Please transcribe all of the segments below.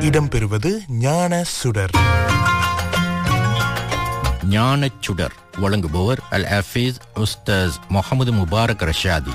இடம்பெறுவது ஞான சுடர் ஞானச் சுடர் வழங்குபவர் அல் ஹஃபீஸ் உஸ்தாஸ் முகமது முபாரக் ரஷாதி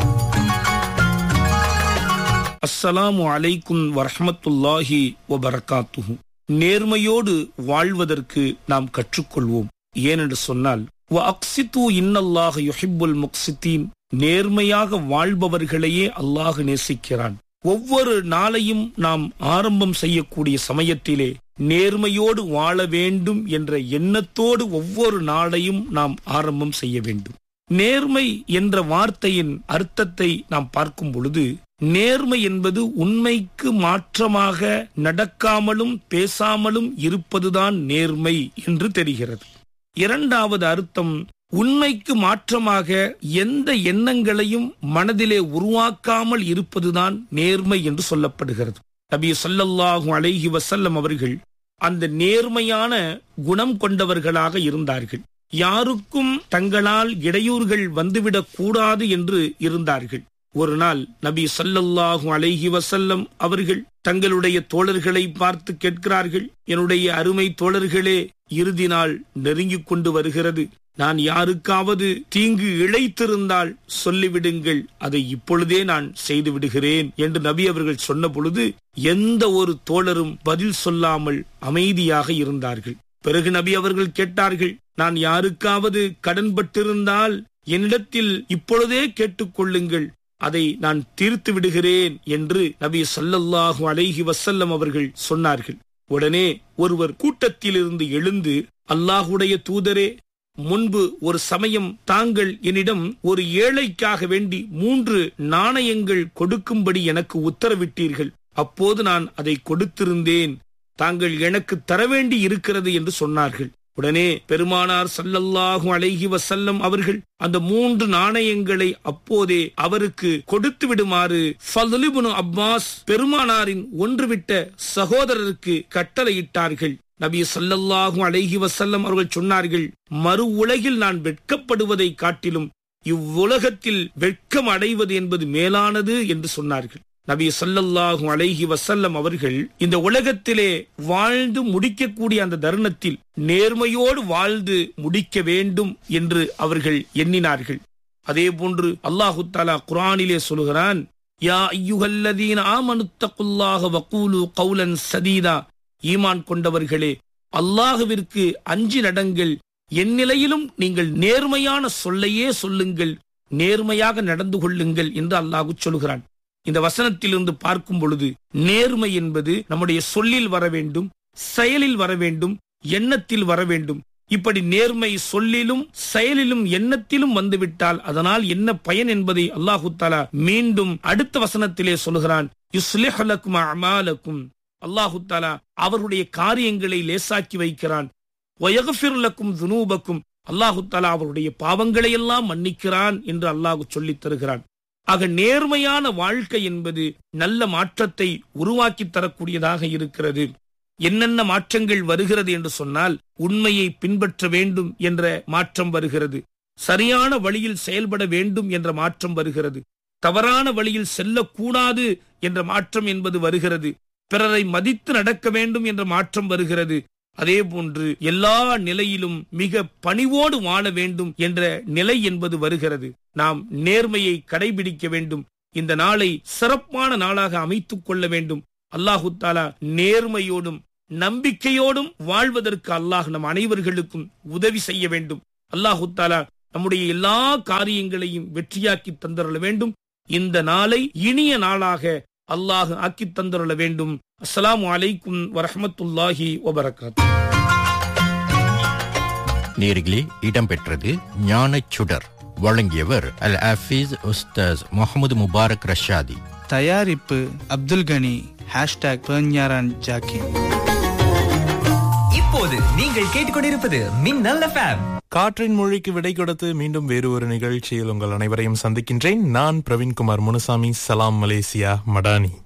அஸ்ஸலாமு அலைக்கும் வரஹ்மத்துல்லாஹி வபரகாத்துஹு நேர்மையோடு வாழ்வதற்கு நாம் கற்றுக்கொள்வோம் ஏனென்று சொன்னால் வ அக்சித்து இன்னல்லாஹ யுஹிப்புல் முக்சித்தீன் நேர்மையாக வாழ்பவர்களையே அல்லாஹ் நேசிக்கிறான் ஒவ்வொரு நாளையும் நாம் ஆரம்பம் செய்யக்கூடிய சமயத்திலே நேர்மையோடு வாழ வேண்டும் என்ற எண்ணத்தோடு ஒவ்வொரு நாளையும் நாம் ஆரம்பம் செய்ய வேண்டும் நேர்மை என்ற வார்த்தையின் அர்த்தத்தை நாம் பார்க்கும் பொழுது நேர்மை என்பது உண்மைக்கு மாற்றமாக நடக்காமலும் பேசாமலும் இருப்பதுதான் நேர்மை என்று தெரிகிறது இரண்டாவது அர்த்தம் உண்மைக்கு மாற்றமாக எந்த எண்ணங்களையும் மனதிலே உருவாக்காமல் இருப்பதுதான் நேர்மை என்று சொல்லப்படுகிறது நபி ஸல்லல்லாஹு அலைஹி வஸல்லம் அவர்கள் அந்த நேர்மையான குணம் கொண்டவர்களாக இருந்தார்கள் யாருக்கும் தங்களால் இடையூறுகள் வந்துவிடக் கூடாது என்று இருந்தார்கள் ஒரு நாள் நபி ஸல்லல்லாஹு அலைஹி வஸல்லம் அவர்கள் தங்களுடைய தோழர்களை பார்த்து கேட்கிறார்கள் என்னுடைய அருமை தோழர்களே இறுதி நாள் நெருங்கிக் கொண்டு வருகிறது நான் யாருக்காவது தீங்கு இழைத்திருந்தால் சொல்லிவிடுங்கள் அதை இப்பொழுதே நான் செய்து விடுகிறேன் என்று நபி அவர்கள் சொன்ன பொழுது எந்த ஒரு தோழரும் பதில் சொல்லாமல் அமைதியாக இருந்தார்கள் பிறகு நபி அவர்கள் கேட்டார்கள் நான் யாருக்காவது கடன்பட்டிருந்தால் என்னிடத்தில் இப்பொழுதே கேட்டுக்கொள்ளுங்கள் அதை நான் தீர்த்து விடுகிறேன் என்று நபி ஸல்லல்லாஹு அலைஹி வஸல்லம் அவர்கள் சொன்னார்கள் உடனே ஒருவர் கூட்டத்திலிருந்து எழுந்து அல்லாஹுடைய தூதரே முன்பு ஒரு சமயம் தாங்கள் என்னிடம் ஒரு ஏழைக்காக வேண்டி மூன்று நாணயங்கள் கொடுக்கும்படி எனக்கு உத்தரவிட்டீர்கள் அப்போது நான் அதை கொடுத்திருந்தேன் தாங்கள் எனக்கு தர வேண்டி இருக்கிறது என்று சொன்னார்கள் உடனே பெருமானார் சல்லல்லாஹு அலைஹி வசல்லம் அவர்கள் அந்த மூன்று நாணயங்களை அப்போதே அவருக்கு கொடுத்து விடுமாறு ஃபதுலிபுனு அப்பாஸ் பெருமானாரின் ஒன்றுவிட்ட சகோதரருக்கு கட்டளையிட்டார்கள் நபி ஸல்லல்லாஹு அலைஹி வஸல்லம் அவர்கள் சொன்னார்கள் மறு உலகில் நான் வெட்கப்படுவதை காட்டிலும் இவ்வுலகத்தில் வெட்கம் அடைவது என்பது மேலானது என்று சொன்னார்கள் நபி ஸல்லல்லாஹு அலைஹி வஸல்லம் அவர்கள் இந்த உலகத்திலே வாழ்ந்து முடிக்கக்கூடிய அந்த தருணத்தில் நேர்மையோடு வாழ்ந்து முடிக்க வேண்டும் என்று அவர்கள் எண்ணினார்கள் அதே போன்று அல்லாஹு தாலா குரானிலே சொல்கிறான் யா ஐயுகல்லதீன் ஆமனுத்தகுல்லாக வக்கூலு கௌலன் சதீதா ஈமான் கொண்டவர்களே அல்லாஹுவிற்கு அஞ்சி நடங்கள் எந்நிலையிலும் நீங்கள் நேர்மையான சொல்லையே சொல்லுங்கள் நேர்மையாக நடந்து கொள்ளுங்கள் என்று அல்லாஹு சொல்கிறான் இந்த வசனத்திலிருந்து பார்க்கும் பொழுது நேர்மை என்பது நம்முடைய சொல்லில் வர வேண்டும் செயலில் வர வேண்டும் எண்ணத்தில் வர வேண்டும் இப்படி நேர்மை சொல்லிலும் செயலிலும் எண்ணத்திலும் வந்துவிட்டால் அதனால் என்ன பயன் என்பதை அல்லாஹு தாலா மீண்டும் அடுத்த வசனத்திலே சொல்கிறான் யுஸ்லிஹலக்கும் அமாலக்கும் அல்லாஹு தாலா அவருடைய காரியங்களை லேசாக்கி வைக்கிறான் ஒயகஃபிர்லக்கும் துனூபக்கும் அல்லாஹு தாலா அவருடைய பாவங்களை எல்லாம் மன்னிக்கிறான் என்று அல்லாஹு சொல்லித் தருகிறான் ஆக நேர்மையான வாழ்க்கை என்பது நல்ல மாற்றத்தை உருவாக்கி தரக்கூடியதாக இருக்கிறது என்னென்ன மாற்றங்கள் வருகிறது என்று சொன்னால் உண்மையை பின்பற்ற வேண்டும் என்ற மாற்றம் வருகிறது சரியான வழியில் செயல்பட வேண்டும் என்ற மாற்றம் வருகிறது தவறான வழியில் செல்லக்கூடாது என்ற மாற்றம் என்பது வருகிறது பிறரை மதித்து நடக்க வேண்டும் என்ற மாற்றம் வருகிறது அதே போன்று எல்லா நிலையிலும் மிக பணிவோடு வாழ வேண்டும் என்ற நிலை என்பது வருகிறது நாம் நேர்மையை கடைபிடிக்க வேண்டும் இந்த நாளை சிறப்பான நாளாக அமைத்துக் கொள்ள வேண்டும் அல்லாஹு தாலா நேர்மையோடும் நம்பிக்கையோடும் வாழ்வதற்கு அல்லாஹ் நம் அனைவர்களுக்கும் உதவி செய்ய வேண்டும் அல்லாஹு தாலா நம்முடைய எல்லா காரியங்களையும் வெற்றியாக்கி தந்தரல வேண்டும் இந்த நாளை இனிய நாளாக அல்லாஹ் ஆக்கி தந்தருள வேண்டும் அஸ்ஸலாமு அலைக்கும் வரஹமத்துல்லாஹி வபரகாத் நேர்களே இடம்பெற்றது ஞானச் சுடர் வழங்கியவர் அல் ஹஃபீஸ் உஸ்தாஸ் முகமது முபாரக் ரஷாதி தயாரிப்பு அப்துல் கனி ஹேஷ்டாக் பெர்ஞாரான் ஜாக்கின் இப்போது நீங்கள் கேட்டுக்கொண்டிருப்பது மின்னல் எஃப்எம் காற்றின் மொழிக்கு விடை கொடுத்து மீண்டும் வேறு ஒரு நிகழ்ச்சியில் உங்கள் அனைவரையும் சந்திக்கின்றேன் நான் பிரவீன்குமார் முனுசாமி சலாம் மலேசியா மடானி